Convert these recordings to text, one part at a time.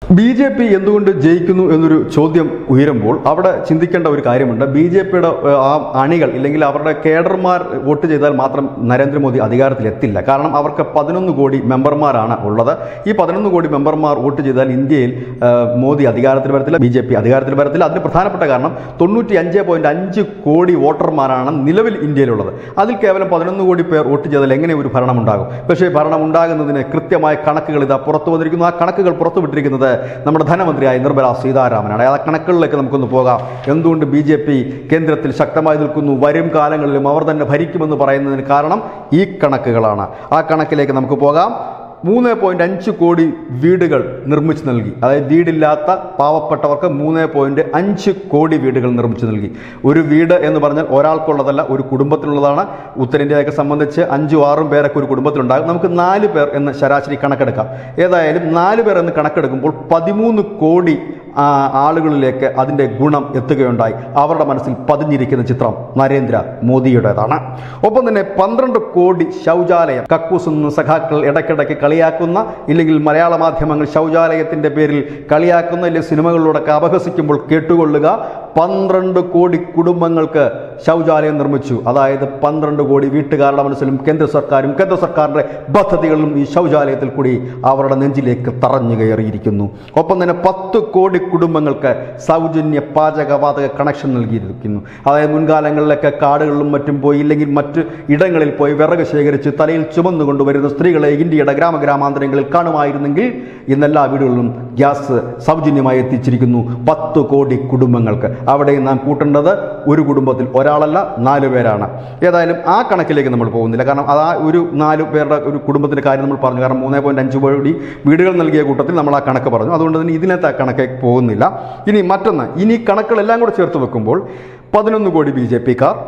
B J P എന്തുകൊണ്ട് ജയിക്കുന്നു എന്നൊരു ചോദ്യം ഉയരുമ്പോൾ അവിടെ ചിന്തിക്കേണ്ട ഒരു കാര്യമുണ്ട് ബി ജെ പിയുടെ ആ അണികൾ ഇല്ലെങ്കിൽ അവരുടെ കേഡർമാർ വോട്ട് ചെയ്താൽ മാത്രം നരേന്ദ്രമോദി അധികാരത്തിലെത്തില്ല കാരണം അവർക്ക് പതിനൊന്ന് കോടി മെമ്പർമാരാണ് ഉള്ളത് ഈ പതിനൊന്ന് കോടി മെമ്പർമാർ വോട്ട് ചെയ്താൽ ഇന്ത്യയിൽ ആ, മോദി അധികാരത്തിൽ വരത്തില്ല ബി ജെ പി അധികാരത്തിൽ വരത്തില്ല അതിന് പ്രധാനപ്പെട്ട കാരണം തൊണ്ണൂറ്റി അഞ്ച് പോയിന്റ് അഞ്ച് കോടി വോട്ടർമാരാണ് നിലവിൽ ഇന്ത്യയിലുള്ളത് അതിൽ കേവലം പതിനൊന്ന് കോടി പേർ വോട്ട് ചെയ്താൽ എങ്ങനെ ഒരു ഭരണം ഉണ്ടാകും പക്ഷേ ഭരണം ഉണ്ടാകുന്നതിന് കൃത്യമായ കണക്കുകൾ ഇതാ പുറത്തു വന്നിരിക്കുന്നു ആ കണക്കുകൾ പുറത്തുവിട്ടിരിക്കുന്നത് നമ്മുടെ ധനമന്ത്രിയായ നിർമ്മല സീതാരാമനാണ് ആ കണക്കുകളിലേക്ക് നമുക്കൊന്ന് പോകാം എന്തുകൊണ്ട് ബി ജെ പി കേന്ദ്രത്തിൽ ശക്തമായി നിൽക്കുന്നു വരും കാലങ്ങളിലും അവർ തന്നെ ഭരിക്കുമെന്ന് പറയുന്നതിന് കാരണം ഈ കണക്കുകളാണ് ആ കണക്കിലേക്ക് നമുക്ക് പോകാം മൂന്ന് പോയിന്റ് അഞ്ച് കോടി വീടുകൾ നിർമ്മിച്ചു നൽകി അതായത് വീടില്ലാത്ത പാവപ്പെട്ടവർക്ക് മൂന്ന് പോയിന്റ് അഞ്ച് കോടി വീടുകൾ നിർമ്മിച്ചു നൽകി ഒരു വീട് എന്ന് പറഞ്ഞാൽ ഒരാൾക്കുള്ളതല്ല ഒരു കുടുംബത്തിലുള്ളതാണ് ഉത്തരേന്ത്യയൊക്കെ സംബന്ധിച്ച് അഞ്ചും ആറും പേരൊക്കെ ഒരു കുടുംബത്തിലുണ്ടാകും നമുക്ക് നാല് പേർ എന്ന് ശരാശരി കണക്കെടുക്കാം ഏതായാലും നാല് പേർ എന്ന് കണക്കെടുക്കുമ്പോൾ പതിമൂന്ന് കോടി ആ, ആളുകളിലേക്ക് അതിൻ്റെ ഗുണം എത്തുകയുണ്ടായി അവരുടെ മനസ്സിൽ പതിഞ്ഞിരിക്കുന്ന ചിത്രം നരേന്ദ്ര മോദിയുടേതാണ് ഒപ്പം തന്നെ പന്ത്രണ്ട് കോടി ശൗചാലയം കക്കൂസ് നിന്ന് സഖാക്കൾ ഇടയ്ക്കിടയ്ക്ക് കളിയാക്കുന്ന ഇല്ലെങ്കിൽ മലയാള മാധ്യമങ്ങൾ ശൗചാലയത്തിൻ്റെ പേരിൽ കളിയാക്കുന്ന അല്ലെങ്കിൽ സിനിമകളിലൂടെയൊക്കെ അപഹസിക്കുമ്പോൾ കേട്ടുകൊള്ളുക പന്ത്രണ്ട് കോടി കുടുംബങ്ങൾക്ക് ശൗചാലയം നിർമ്മിച്ചു അതായത് പന്ത്രണ്ട് കോടി വീട്ടുകാരുടെ മനസ്സിലും കേന്ദ്ര സർക്കാരും കേന്ദ്ര സർക്കാരിൻ്റെ പദ്ധതികളിലും ഈ ശൗചാലയത്തിൽ കൂടി അവരുടെ നെഞ്ചിലേക്ക് തറഞ്ഞു കയറിയിരിക്കുന്നു ഒപ്പം തന്നെ പത്ത് കോടി കുടുംബങ്ങൾക്ക് സൗജന്യ പാചകവാതക കണക്ഷൻ നൽകിയിരിക്കുന്നു അതായത് മുൻകാലങ്ങളിലൊക്കെ കാടുകളിലും മറ്റും പോയി ഇല്ലെങ്കിൽ മറ്റ് ഇടങ്ങളിൽ പോയി വിറക് ശേഖരിച്ച് തലയിൽ ചുമന്നുകൊണ്ടുവരുന്ന സ്ത്രീകളെ ഇന്ത്യയുടെ ഗ്രാമഗ്രാമാന്തരങ്ങളിൽ കാണുമായിരുന്നെങ്കിൽ ഇന്ന് എല്ലാ വീടുകളിലും ഗ്യാസ് സൗജന്യമായി എത്തിച്ചിരിക്കുന്നു പത്ത് കോടി കുടുംബങ്ങൾക്ക് അവിടെ നാം കൂട്ടേണ്ടത് ഒരു കുടുംബത്തിൽ ഒരാളല്ല നാല് പേരാണ് ഏതായാലും ആ കണക്കിലേക്ക് നമ്മൾ പോകുന്നില്ല കാരണം അത് ആ ഒരു നാല് പേരുടെ ഒരു കുടുംബത്തിൻ്റെ കാര്യം നമ്മൾ പറഞ്ഞു കാരണം മൂന്നേ പോയിന്റ് അഞ്ച് കോടി വീടുകൾ നൽകിയ കൂട്ടത്തിൽ നമ്മൾ ആ കണക്ക് പറഞ്ഞു അതുകൊണ്ട് തന്നെ ഇതിനകത്ത് ആ കണക്കേക്ക് പോകുന്നില്ല ഇനി മറ്റൊന്ന് ഇനി കണക്കുകളെല്ലാം കൂടെ ചേർത്ത് വെക്കുമ്പോൾ പതിനൊന്ന് കോടി ബി ജെ പിക്കാർ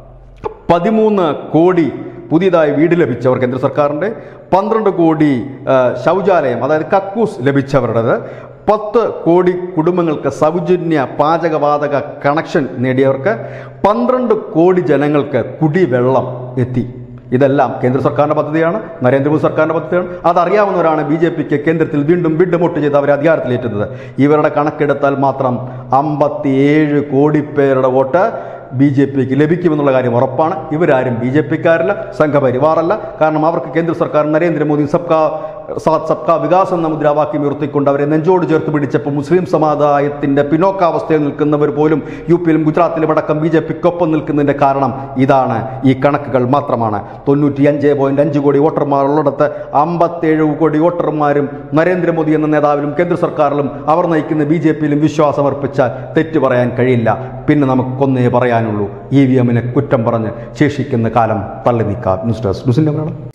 പതിമൂന്ന് കോടി പുതിയതായി വീട് ലഭിച്ചവർ കേന്ദ്ര സർക്കാരിൻ്റെ പന്ത്രണ്ട് കോടി ആ, ശൗചാലയം അതായത് കക്കൂസ് ലഭിച്ചവരുടേത് പത്ത് കോടി കുടുംബങ്ങൾക്ക് സൗജന്യ പാചകവാതക കണക്ഷൻ നേടിയവർക്ക് പന്ത്രണ്ട് കോടി ജനങ്ങൾക്ക് കുടിവെള്ളം എത്തി ഇതെല്ലാം കേന്ദ്ര സർക്കാരിൻ്റെ പദ്ധതിയാണ് നരേന്ദ്രമോദി സർക്കാരിൻ്റെ പദ്ധതിയാണ് അതറിയാവുന്നവരാണ് ബി ജെ പിക്ക് കേന്ദ്രത്തിൽ വീണ്ടും വീണ്ടും വോട്ട് ചെയ്ത് അവരെ അധികാരത്തിലേറ്റുന്നത് ഇവരുടെ കണക്കെടുത്താൽ മാത്രം അമ്പത്തിയേഴ് കോടി പേരുടെ വോട്ട് ബി ജെ പിക്ക് ലഭിക്കുമെന്നുള്ള കാര്യം ഉറപ്പാണ് ഇവരാരും ബി ജെ പിക്കാരല്ല സംഘപരിവാറല്ല കാരണം അവർക്ക് കേന്ദ്ര സർക്കാർ നരേന്ദ്രമോദി സബ്കാ സാത്ത് സബ്കാ വികാസ് എന്ന മുദ്രാവാക്യം ഉയർത്തിക്കൊണ്ട് അവരെ നെഞ്ചോട് ചേർത്ത് പിടിച്ചപ്പോൾ മുസ്ലിം സമുദായത്തിൻ്റെ പിന്നോക്കാവസ്ഥയിൽ നിൽക്കുന്നവർ പോലും യു പിയിലും ഗുജറാത്തിലും അടക്കം ബി ജെ പിക്കൊപ്പം നിൽക്കുന്നതിൻ്റെ കാരണം ഇതാണ് ഈ കണക്കുകൾ മാത്രമാണ് തൊണ്ണൂറ്റി അഞ്ച് പോയിന്റ് അഞ്ച് കോടി വോട്ടർമാർ ഉള്ളിടത്ത് അമ്പത്തേഴ് കോടി വോട്ടർമാരും നരേന്ദ്രമോദി എന്ന നേതാവിലും കേന്ദ്ര സർക്കാരിലും അവർ നയിക്കുന്ന ബി ജെ പിയിലും വിശ്വാസം അർപ്പിച്ചാൽ തെറ്റു പറയാൻ കഴിയില്ല പിന്നെ നമുക്കൊന്നേ പറയാനുള്ളൂ ഇ വി എമ്മിനെ കുറ്റം പറഞ്ഞ് ശേഷിക്കുന്ന കാലം തള്ളി നീക്കാം ന്യൂസ് ഡെസ്ക് ന്യൂസിൻ്റെ